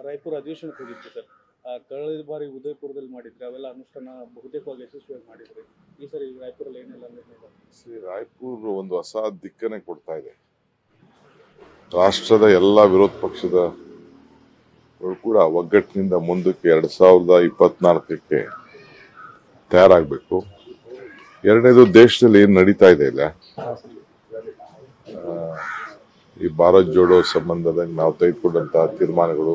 ರಾಯಪುರ ಅಧಿವೇಶನಕ್ಕೆ ಹೋಗಿತ್ತು ಸರ್ ಆ, ಕಳೆದ ಬಾರಿ ಉದಯಪುರದಲ್ಲಿ ಮಾಡಿದ್ರಿ ಅವೆಲ್ಲ ಅನುಷ್ಠಾನ ಬಹುತೇಕವಾಗಿ ಯಶಸ್ವಿಯಾಗಿ ಮಾಡಿದ್ರಿ ಈ ಸರಿ ರಾಯಪುರಲ್ಲಿ ಏನೆಲ್ಲ ನಿರ್ಣಯ ಇದೆ? ಶ್ರೀ ರಾಯ್ಪುರ್ ಒಂದು ಹೊಸ ದಿಕ್ಕನ್ನೇ ಕೊಡ್ತಾ ಇದೆ ರಾಷ್ಟ್ರದ ಎಲ್ಲ ವಿರೋಧ ಪಕ್ಷದ ಅವ್ರು ಕೂಡ ಒಗ್ಗಟ್ಟಿನಿಂದ ಮುಂದಕ್ಕೆ ಎರಡ್ ಸಾವಿರದ ಇಪ್ಪತ್ನಾಲ್ಕಕ್ಕೆ ತಯಾರಾಗಬೇಕು ಎರಡನೇದು ದೇಶದಲ್ಲಿ ಏನ್ ನಡೀತಾ ಇದೆ ಇಲ್ಲ ಆ, ಈ ಭಾರತ್ ಜೋಡೋ ಸಂಬಂಧದಲ್ಲಿ ನಾವು ತೆಗೆದುಕೊಂಡಂತಹ ತೀರ್ಮಾನಗಳು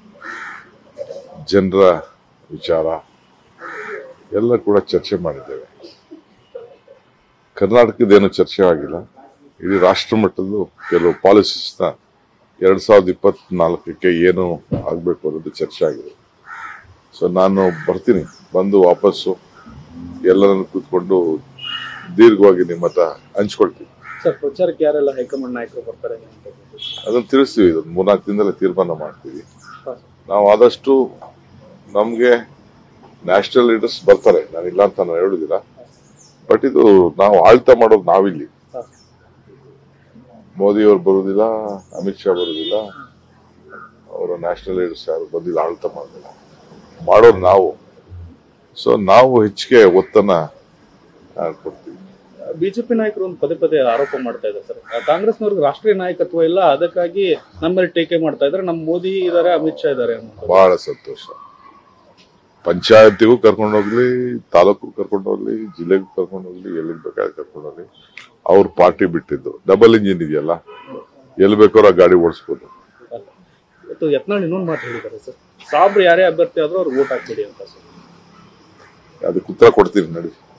ಜನರ ವಿಚಾರ ಎಲ್ಲ ಕೂಡ ಚರ್ಚೆ ಮಾಡಿದ್ದೇವೆ ಕರ್ನಾಟಕದ್ದೇನು ಚರ್ಚೆ ಆಗಿಲ್ಲ ಇಡೀ ರಾಷ್ಟ್ರ ಮಟ್ಟದ್ದು ಕೆಲವು ಪಾಲಿಸೀಸ್ನ ಎರಡ್ ಸಾವಿರದ ಇಪ್ಪತ್ನಾಲ್ಕಕ್ಕೆ ಏನು ಆಗಬೇಕು ಅನ್ನೋದು ಚರ್ಚೆ ಆಗಿದೆ ಸೊ ನಾನು ಬರ್ತೀನಿ ಬಂದು ವಾಪಸ್ಸು ಎಲ್ಲರನ್ನು ಕೂತ್ಕೊಂಡು ದೀರ್ಘವಾಗಿ ನಿಮ್ಮ ಹತ್ರ ಹಂಚ್ಕೊಳ್ತೀನಿ ಸರ್ ಪ್ರಚಾರಕ್ಕೆ ಯಾರೆಲ್ಲ ಹೈಕಮಾಂಡ್ ನಾಯಕರು ಬರ್ತಾರೆ ಅಂತ ಅದನ್ನು ತಿಳಿಸ್ತೀವಿ ಇದೊಂದು ಮೂರ್ನಾಲ್ಕು ದಿನದಲ್ಲೇ ತೀರ್ಮಾನ ಮಾಡ್ತೀವಿ ಹಾ. ನಾವು ಆದಷ್ಟು ನಮಗೆ ನ್ಯಾಷನಲ್ ಲೀಡರ್ಸ್ ಬರ್ತಾರೆ ನಾನು ಇಲ್ಲ ಅಂತ ನಾನು ಹೇಳುದಿಲ್ಲ ಬಟ್ ಇದು ನಾವು ಆಳ್ತ ಮಾಡೋದು ನಾವಿಲ್ಲಿ ಹಾ. ಮೋದಿ ಅವರು ಬರುವುದಿಲ್ಲ ಅಮಿತ್ ಶಾ ಬರುವುದಿಲ್ಲ ಅವರ ನ್ಯಾಷನಲ್ ಲೀಡರ್ಸ್ ಯಾರು ಬಂದಿಲ್ಲ ಆಳ್ತ ಮಾಡೋದಿಲ್ಲ ಮಾಡೋದು ನಾವು ಸೊ ನಾವು ಹೆಚ್ಚಿಗೆ ಒತ್ತನ್ನ ಆ, ಕೊಡ್ತೀವಿ ಬಿಜೆಪಿ ನಾಯಕರು ಒಂದು ಪದೇ ಪದೇ ಆರೋಪ ಮಾಡ್ತಾ ಇದ್ದಾರೆ ಸರ್ ಆ, ಕಾಂಗ್ರೆಸ್ನವ್ರಿಗೆ ರಾಷ್ಟ್ರೀಯ ನಾಯಕತ್ವ ಇಲ್ಲ ಅದಕ್ಕಾಗಿ ನಮ್ಮ ಮೇಲೆ ಟೀಕೆ ಮಾಡ್ತಾ ಇದ್ದಾರೆ ನಮ್ಮ ಮೋದಿ ಇದಾರೆ ಅಮಿತ್ ಶಾ ಇದಾರೆ ಅನ್ನೋದು ಬಹಳ ಸಂತೋಷ ಪಂಚಾಯತಿಗೂ ಕರ್ಕೊಂಡು ಹೋಗ್ಲಿ ತಾಲೂಕು ಕರ್ಕೊಂಡು ಹೋಗ್ಲಿ ಜಿಲ್ಲೆಗೂ ಕರ್ಕೊಂಡು ಹೋಗ್ಲಿ ಎಲ್ಲಿಗೆ ಬೇಕಾದ್ರೆ ಕರ್ಕೊಂಡು ಹೋಗ್ಲಿ ಅವ್ರ ಪಾರ್ಟಿ ಬಿಟ್ಟಿದ್ದು ಡಬಲ್ ಇಂಜಿನ್ ಇದೆಯಲ್ಲ ಎಲ್ಲಿ ಬೇಕಾದ್ರೂ ಆ ಗಾಡಿ ಓಡಿಸ್ಬೋದು ಇವತ್ತು ಯತ್ನಾಳ್ ಇನ್ನೊಂದು ಮಾತು ಹೇಳಿದ್ದಾರೆ ಸರ್ ಸಾಬ್ರು ಯಾರೇ ಅಭ್ಯರ್ಥಿ ಆದ್ರೂ ಅವ್ರು ವೋಟ್ ಹಾಕ್ಬೇಡಿ ಅಂತ ಸರ್ ಅದಕ್ಕೆ ಉತ್ತರ ಕೊಡ್ತೀನಿ ನಡಿ